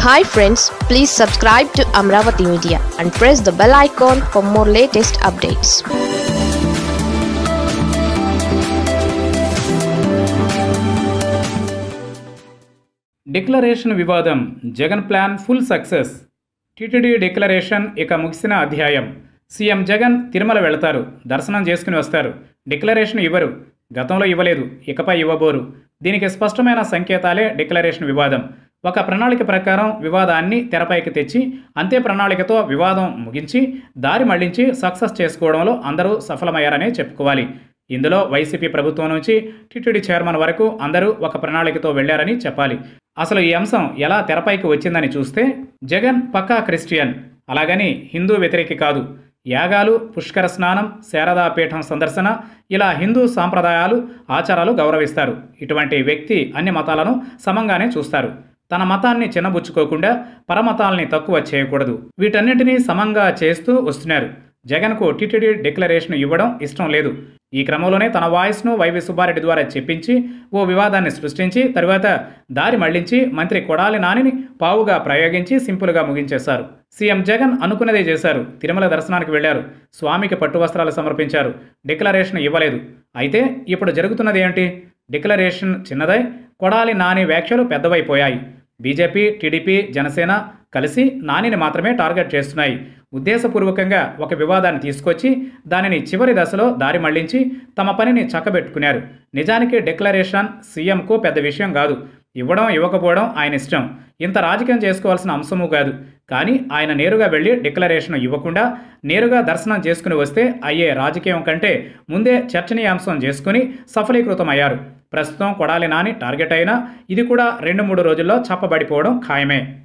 hi friends please subscribe to Amaravati media and press the bell icon for more latest updates declaration వివాదం Jagan plan full success TTD declaration ఇక ముగిసిన అధ్యాయం CM Jagan Tirumala వెళతారు దర్శనం చేసుకుని వస్తారు డిక్లరేషన్ ఇవ్వరు గతంలో ఇవ్వలేదు ఇకపై ఇవ్వబోరు దీనికి స్పష్టమైన సంకేతాలే డిక్లరేషన్ వివాదం ఒక ప్రణాళిక ప్రకారం వివాదాన్ని తెరపైకి తెచ్చి అంతే ప్రణాళికతో వివాదం ముగించి దారి మళ్లించి సక్సెస్ చేసుకోవడంలో అందరూ సఫలమయ్యారనే చెప్పుకోవాలి ఇందులో వైసీపీ ప్రభుత్వం నుంచి టీటీడీ చైర్మన్ వరకు అందరూ ఒక ప్రణాళికతో వెళ్లారని చెప్పాలి అసలు ఈ అంశం ఎలా తెరపైకి వచ్చిందని చూస్తే జగన్ పక్కా క్రిస్టియన్ అలాగని హిందూ వ్యతిరేకి కాదు యాగాలు పుష్కర స్నానం శారదా పీఠం సందర్శన ఇలా హిందూ సాంప్రదాయాలు ఆచారాలు గౌరవిస్తారు ఇటువంటి వ్యక్తి అన్ని మతాలను సమంగానే చూస్తారు తన మతాన్ని చిన్నబుచ్చుకోకుండా పరమతాల్ని తక్కువ చేయకూడదు వీటన్నిటినీ సమంగా చేస్తూ వస్తున్నారు జగన్కు టీటీడీ డిక్లరేషన్ ఇవ్వడం ఇష్టం లేదు ఈ క్రమంలోనే తన వాయిస్ను వైవి సుబ్బారెడ్డి ద్వారా చెప్పించి ఓ వివాదాన్ని సృష్టించి తరువాత దారి మళ్లించి మంత్రి కొడాలి నానిని పావుగా ప్రయోగించి సింపుల్గా ముగించేశారు సీఎం జగన్ అనుకున్నదే చేశారు తిరుమల దర్శనానికి వెళ్లారు స్వామికి పట్టు వస్త్రాలు సమర్పించారు డిక్లరేషన్ ఇవ్వలేదు అయితే ఇప్పుడు జరుగుతున్నది ఏంటి డిక్లరేషన్ చిన్నదై కొడాలి నాని వ్యాఖ్యలు పెద్దవైపోయాయి బీజేపీ టీడీపీ జనసేన కలిసి నానిని మాత్రమే టార్గెట్ చేస్తున్నాయి ఉద్దేశపూర్వకంగా ఒక వివాదాన్ని తీసుకొచ్చి దానిని చివరి దశలో దారి మళ్లించి తమ పనిని చక్కబెట్టుకున్నారు నిజానికి డిక్లరేషన్ సీఎంకు పెద్ద విషయం కాదు ఇవ్వడం ఇవ్వకపోవడం ఆయన ఇష్టం ఇంత రాజకీయం చేసుకోవాల్సిన అంశము కాదు కానీ ఆయన నేరుగా వెళ్ళి డిక్లరేషన్ ఇవ్వకుండా నేరుగా దర్శనం చేసుకుని వస్తే అయ్యే రాజకీయం కంటే ముందే చర్చనీయాంశం చేసుకుని సఫలీకృతమయ్యారు ప్రస్తుతం కొడాలి నాని టార్గెట్ అయినా ఇది కూడా రెండు మూడు రోజుల్లో చప్పబడిపోవడం ఖాయమే